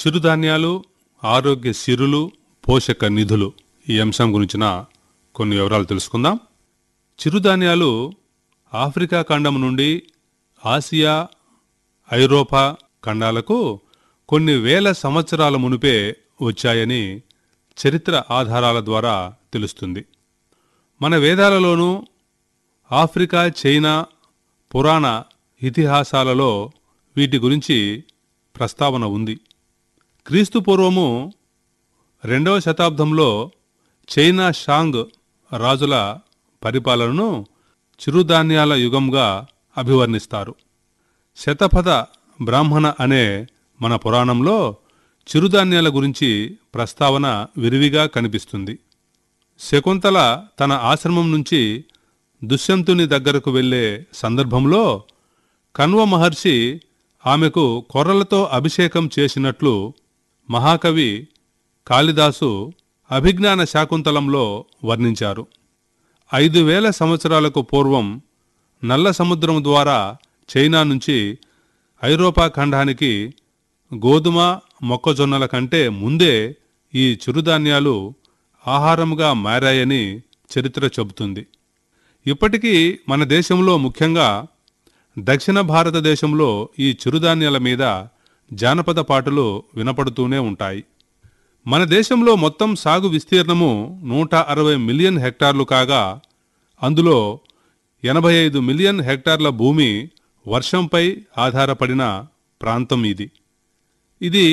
చిరుధాన్యాలు ఆరోగ్య సిరులు పోషక నిధులు ఈ అంశం గురించిన కొన్ని వివరాలు తెలుసుకుందాం చిరుధాన్యాలు ఆఫ్రికా ఖండం నుండి ఆసియా ఐరోపా ఖండాలకు కొన్ని వేల సంవత్సరాల మునిపే వచ్చాయని చరిత్ర ఆధారాల ద్వారా తెలుస్తుంది మన వేదాలలోనూ ఆఫ్రికా చైనా పురాణ ఇతిహాసాలలో వీటి గురించి ప్రస్తావన ఉంది క్రీస్తు పూర్వము రెండవ శతాబ్దంలో చైనా షాంగ్ రాజుల పరిపాలనను చిరుధాన్యాల యుగంగా అభివర్ణిస్తారు శతపథ బ్రాహ్మణ అనే మన పురాణంలో చిరుధాన్యాల గురించి ప్రస్తావన విరివిగా కనిపిస్తుంది శకుంతల తన ఆశ్రమం నుంచి దుష్యంతుని దగ్గరకు వెళ్ళే సందర్భంలో కన్వ మహర్షి ఆమెకు కొర్రలతో అభిషేకం చేసినట్లు మహాకవి కాళిదాసు అభిజ్ఞాన శాకుంతలంలో వర్ణించారు ఐదు వేల సంవత్సరాలకు పూర్వం నల్ల సముద్రం ద్వారా చైనా నుంచి ఐరోపా ఖండానికి గోధుమ మొక్కజొన్నల కంటే ముందే ఈ చిరుధాన్యాలు ఆహారంగా మారాయని చరిత్ర చెబుతుంది ఇప్పటికీ మన దేశంలో ముఖ్యంగా దక్షిణ భారతదేశంలో ఈ చిరుధాన్యాల మీద జానపద పాటలు వినపడుతూనే ఉంటాయి మన దేశంలో మొత్తం సాగు విస్తీర్ణము నూట అరవై మిలియన్ హెక్టార్లు కాగా అందులో ఎనభై ఐదు మిలియన్ హెక్టార్ల భూమి వర్షంపై ఆధారపడిన ప్రాంతం ఇది ఇది